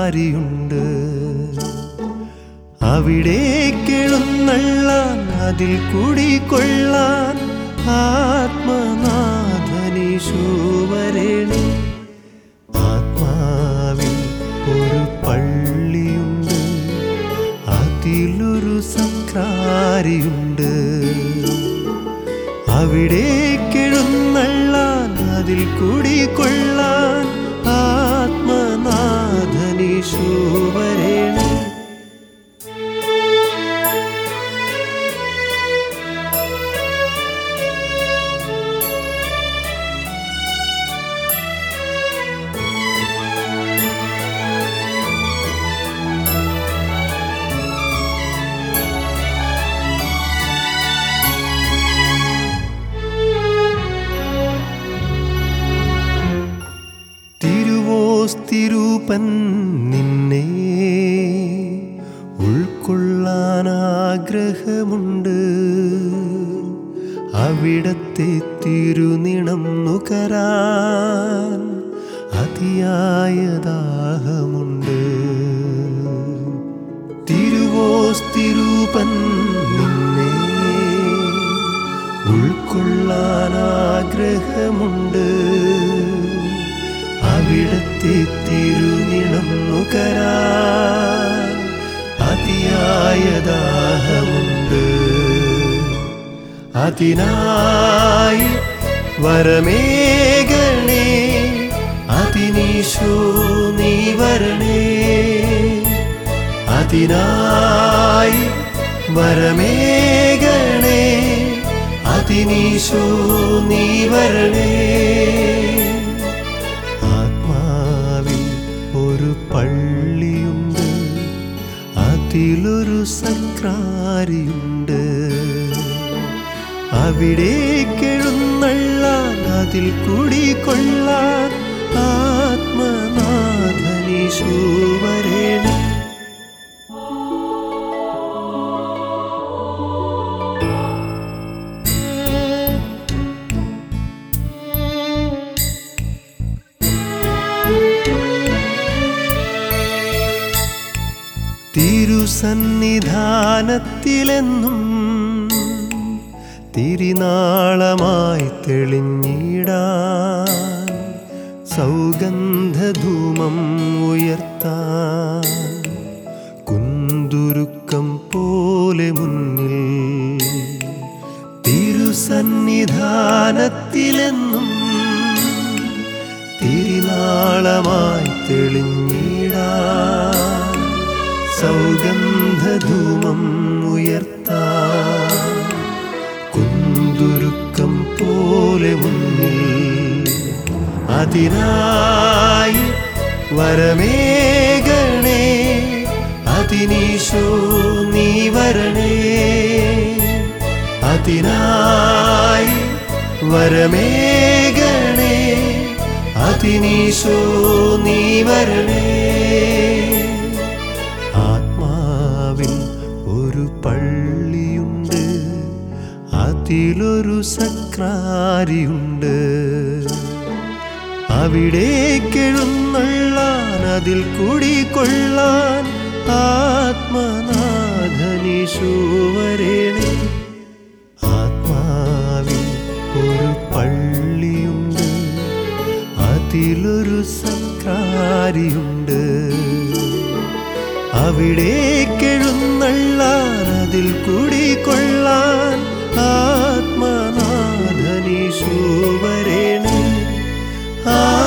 സക്രാരിയുണ്ട് അവിടേക്കെഴുന്നള്ളാൻ അതിൽ കുടികൊള്ളാൻ ആത്മനാഥനീശോവരണേ ആത്മാവിൽ ഒരു പള്ളിയുണ്ട് അതിലൊരു സക്രാരിയുണ്ട് അവിടേക്കെഴുന്നള്ളാൻ അതിൽ കുടികൊള്ളാൻ ആത്മനാഥനീശോവരണേ തിരുവോസ്തിരൂപൻ നിന്നെ ഉൾക്കൊള്ളാൻ ആഗ്രഹമുണ്ട് അവിടത്തെ തിരുനിണം നുകരാൻ അതിയായ ദാഹമുണ്ട് തിരുവോസ്തിരൂപൻ നിന്നെ ഉൾക്കൊള്ളാൻ ആഗ്രഹമുണ്ട് അവിടത്തെ തിരുനിണം നുകരാൻ അതിയായ ദാഹമുണ്ട് അതിനായി വരമേകണേ അതിനീശോ നീ വരണേ അതിനായി വരമേകണേ അതിനീശോ നീ വരണേ ആത്മാവിൽ ഒരു പള്ളിയുണ്ട് അതിലൊരു സക്രാരിയുണ്ട് അവിടേക്കെഴുന്നള്ളാൻ അതിൽ കുടികൊള്ളാൻ ആത്മനാഥനീശോ വരേണേ തിരുസന്നിധാനത്തിലെന്നും തിരിനാളമായി തെളിഞ്ഞിടാൻ സൗഗന്ധധൂമം ഉയർത്താൻ കുന്തുരുക്കം പോലെ മുന്നിൽ തിരുസന്നിധാനത്തിലെന്നും തിരിനാളമായി തെളിഞ്ഞിടാൻ സൗഗന്ധധൂമം ഉയർത്താൻ കുന്തുരുക്കം പോലെ മുന്നിൽ അതിനായി വരമേകണേ അതിനീശോ നീ വരണേ അതിനായി വരമേകണേ അതിനീശോ നീ വരണേ ആത്മാവിൽ ഒരു പള്ളിയുണ്ട് അതിലൊരു സക്രാരിയുണ്ട് അവിടേക്കെഴുന്നള്ളാൻ അതിൽ കുടികൊള്ളാൻ ആത്മനാഥനീശോവരേണേ ആത്മാവിൽ ഒരു പള്ളിയുണ്ട് അതിലൊരു സക്രാരിയുണ്ട് അവിടേക്കെഴുന്നള്ളാൻ അതിൽ കുടികൊള്ളാൻ ആത്മനാഥനീശോവരേണേ ആ